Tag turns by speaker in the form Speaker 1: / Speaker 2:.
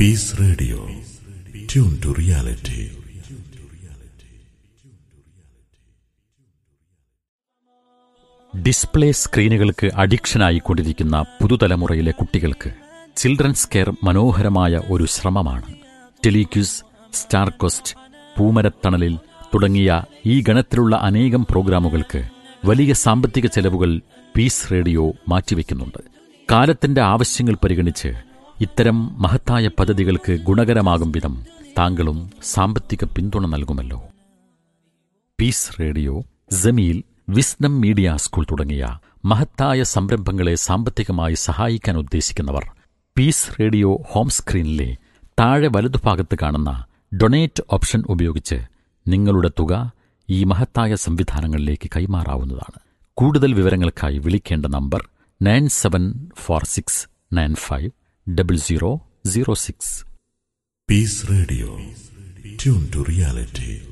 Speaker 1: piece radio tune to reality
Speaker 2: display സ്ക്രീനുകൾക്ക് അഡിക്ഷനായി കൊണ്ടിരിക്കുന്ന പുതുതലമുറയിലെ കുട്ടികൾക്ക് ചിൽഡ്രൻസ് കെയർ മനോഹരമായ ഒരു ശ്രമമാണ് ടെലിക്യൂസ് സ്റ്റാർ കോസ്റ്റ് പൂമരത്തണലിൽ തുടങ്ങിയ ഈ ഗണത്തിലുള്ള അനേകം പ്രോഗ്രാമുകൾക്ക് വലിയ സാമ്പത്തിക ചെലവുകൾ പീസ് റേഡിയോ മാറ്റിവെക്കുന്നുണ്ട് കാലത്തിന്റെ ആവശ്യങ്ങൾ പരിഗണിച്ച് ഇത്തരം മഹത്തായ പദ്ധതികൾക്ക് ഗുണകരമാകും വിധം താങ്കളും സാമ്പത്തിക പിന്തുണ നൽകുമല്ലോ peace radio Jameel wisdom media school തുടങ്ങിയ മഹത്തായ സംരംഭങ്ങളെ സാമ്പത്തികമായി സഹായിക്കാൻ ഉദ്ദേശിക്കുന്നവർ പീസ് റേഡിയോ ഹോം സ്ക്രീനിലെ താഴെ വലതുഭാഗത്ത് കാണുന്ന ഡൊണേറ്റ് ഓപ്ഷൻ ഉപയോഗിച്ച് നിങ്ങളുടെ തുക ഈ മഹത്തായ സംവിധാനങ്ങളിലേക്ക് കൈമാറാവുന്നതാണ് കൂടുതൽ വിവരങ്ങൾക്കായി വിളിക്കേണ്ട number nine seven four six nine five double zero zero six
Speaker 1: peace radio tune to reality